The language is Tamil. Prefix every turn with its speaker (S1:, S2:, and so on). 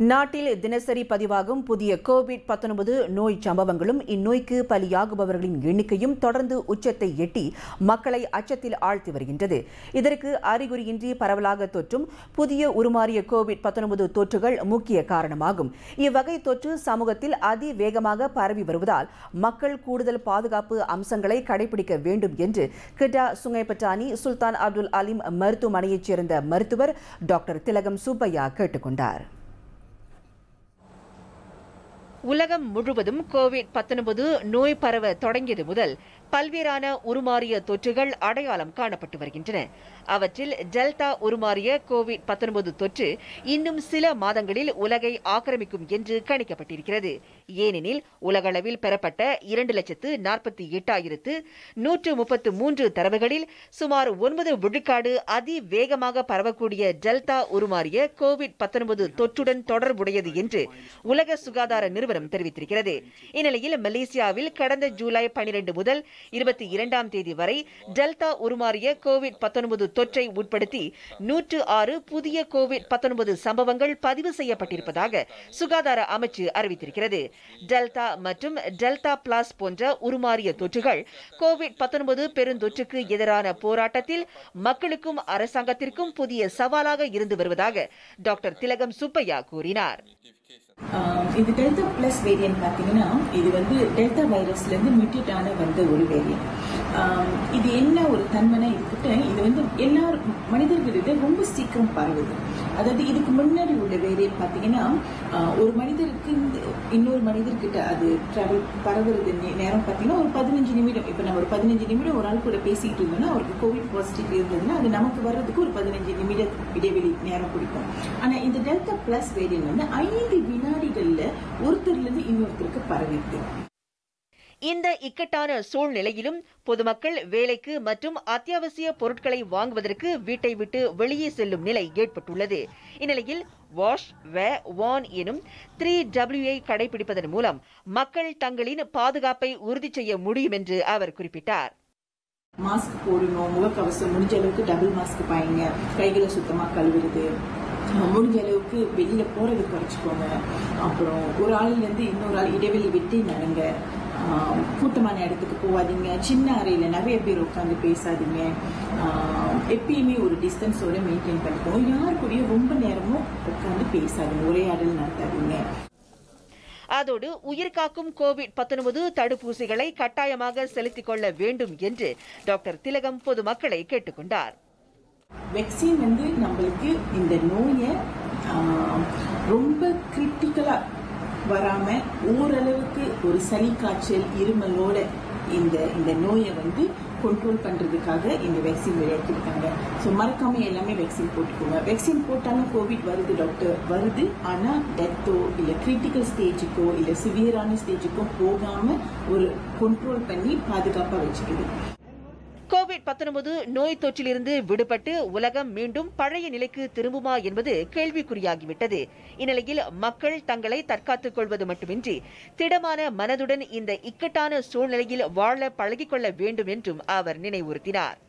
S1: நாட்டில் தினசரி பதிவாகும் புதிய கோவிட் 19 நோய் சம்பவங்களும் இந்நோய்க்கு பலியாகுபவர்களின் எண்ணிக்கையும் தொடர்ந்து உச்சத்தை எட்டி மக்களை அச்சத்தில் ஆழ்த்தி வருகின்றது இதற்கு அறிகுறியின்றி பரவலாக தொற்றும் புதிய உருமாறிய கோவிட் 19 தொற்றுகள் முக்கிய காரணமாகும் இவ்வகை தொற்று சமூகத்தில் அதிவேகமாக பரவி வருவதால் மக்கள் கூடுதல் பாதுகாப்பு அம்சங்களை கடைபிடிக்க வேண்டும் என்று கிட்டா சுங்கைப்பட்டாணி சுல்தான் அப்துல் அலீம் மருத்துவமனையைச் சேர்ந்த மருத்துவர் டாக்டர் திலகம் சுப்பையா கேட்டுக்கொண்டார் உலகம் முழுவதும் கோவிட் 19 நோய் பரவ தொடங்கியது முதல் பல்வேறான உருமாறிய தொற்றுகள் அடையாளம் காணப்பட்டு வருகின்றன அவற்றில் டெல்டா உருமாறிய கோவிட் 19 தொற்று இன்னும் சில மாதங்களில் உலகை ஆக்கிரமிக்கும் என்று கணிக்கப்பட்டிருக்கிறது ஏனெனில் உலகளவில் பெறப்பட்ட இரண்டு லட்சத்து நாற்பத்தி எட்டாயிரத்து நூற்று முப்பத்து மூன்று தரவுகளில் சுமார் ஒன்பது விழுக்காடு அதிவேகமாக பரவக்கூடிய டெல்டா உருமாறிய கோவிட் 19 தொற்றுடன் தொடர்புடையது என்று உலக சுகாதார நிறுவனம் தெரிவித்திருக்கிறது இந்நிலையில் மலேசியாவில் கடந்த ஜூலை பனிரெண்டு முதல் இருபத்தி இரண்டாம் தேதி வரை டெல்டா உருமாறிய கோவிட் 19 தொற்றை உட்படுத்தி நூற்று ஆறு புதிய கோவிட் 19 சம்பவங்கள் பதிவு செய்யப்பட்டிருப்பதாக சுகாதார அமைச்சு அறிவித்திருக்கிறது டெல்டா மற்றும் டெல்டா பிளஸ் போன்ற உருமாறிய தொற்றுகள் கோவிட் 19 பெருந்தொற்றுக்கு எதிரான போராட்டத்தில் மக்களுக்கும் அரசாங்கத்திற்கும் புதிய சவாலாக இருந்து வருவதாக டாக்டர் திலகம் சுப்பையா கூறினார்
S2: ஆஹ் இந்த டெல்டா பிளஸ் வேரியன்ட் பார்த்தீங்கன்னா இது வந்து டெல்டா வைரஸ்ல இருந்து மியூட்டேட் ஆன வந்த ஒரு வேரியன்ட் இது என்ன ஒரு தன்மைனா இதுக்கிட்ட இது வந்து எல்லா மனிதர்களிட ரொம்ப சீக்கிரம் பரவுது அதாவது இதுக்கு முன்னாடி உள்ள வேரியன்ட் பார்த்தீங்கன்னா ஆஹ் ஒரு மனிதருக்கு இந்த இன்னொரு மனிதர்கிட்ட அது டிராவல் பரவுறது நே- நேரம் பார்த்தீங்கன்னா ஒரு பதினஞ்சு நிமிடம் இப்போ நம்ம ஒரு பதினஞ்சு நிமிடம் ஒரு ஆள் கூட பேசிட்டு இருந்தோம்னா அவருக்கு கோவிட் பாசிட்டிவ் இருந்ததுன்னா அது நமக்கு வர்றதுக்கு ஒரு பதினஞ்சு நிமிட இடைவெளி நேரம் பிடிக்கும் ஆனா இந்த டெல்டா பிளஸ் வேரியன்ட் வந்து ஐந்து வினாடிகள்ல ஒருத்தர்ல இருந்து இன்னொருத்தருக்கு பரவிடுது
S1: இந்த இக்கட்டான சூழ்நிலையிலும் பொதுமக்கள் வேலைக்கு மற்றும் அத்தியாவசிய பொருட்களை வாங்குவதற்கு வீட்டை விட்டு வெளியே செல்லும் நிலை ஏற்பட்டுள்ளது இந்நிலையில் வாஷ் வே வான் எனும் த்ரீ டபிள்யூஐ கடைபிடிப்பதன் மூலம் மக்கள் தங்களின் பாதுகாப்பை உறுதி செய்ய முடியும் என்று அவர் குறிப்பிட்டார்
S2: மாஸ்க் போடணும் முகக்கவசம் முடிஞ்ச அளவுக்கு டபுள் மாஸ்க் பாயுங்க கைகளை சுத்தமா கழுவுறது அஹ் முடிஞ்ச அளவுக்கு வெளியில போறது குறைச்சிக்கோங்க அப்புறம் ஒரு ஆள்ல இருந்து இன்னொரு ஆள் இடைவெளி விட்டு நடங்க ஆஹ் கூட்டமான இடத்துக்கு போகாதீங்க சின்ன அறையில நிறைய பேர் உட்காந்து பேசாதீங்க ஆஹ் எப்பயுமே ஒரு டிஸ்டன்ஸோட மெயின்டைன் பண்ணிக்கோங்க யார் கூடயும் ரொம்ப நேரமும் உட்காந்து பேசாதீங்க உரையாடல் நடத்தாதீங்க
S1: அதோடு உயிர்காக்கும் கோவிட் 19 தடுப்பூசிகளை கட்டாயமாக செலுத்திக் கொள்ள வேண்டும் என்று டாக்டர் திலகம் பொதுமக்களை கேட்டுக்கொண்டார்
S2: வெக்சின் வந்து நம்மளுக்கு இந்த நோயை ஆஹ், ரொம்ப கிரிட்டிக்கலா வராம ஓரளவுக்கு ஒரு சளி காய்ச்சல் இருமலோட இந்த இந்த நோயை வந்து கண்ட்ரோல் பண்றதுக்காக இந்த வெக்சின் விளையாட்டிருக்காங்க ஸோ மறக்காம எல்லாமே வெக்சின் போட்டுக்கோங்க வெக்சின் போட்டாலும் கோவிட் வருது டாக்டர் வருது ஆனா டெத்தோ இல்ல கிரிட்டிக்கல் ஸ்டேஜுக்கோ இல்ல சிவியரான ஸ்டேஜுக்கோ போகாம ஒரு கண்ட்ரோல் பண்ணி பாதுகாப்பா வச்சுக்குது
S1: கோவிட் 19 நோய் தொற்றிலிருந்து விடுபட்டு உலகம் மீண்டும் பழைய நிலைக்கு திரும்புமா என்பது கேள்விக்குறியாகிவிட்டது இந்நிலையில் மக்கள் தங்களை தற்காத்துக் கொள்வது மட்டுமின்றி திடமான மனதுடன் இந்த இக்கட்டான சூழ்நிலையில் வாழ பழகிக் கொள்ள வேண்டும் என்றும் அவர் நினைவுறுத்தினார்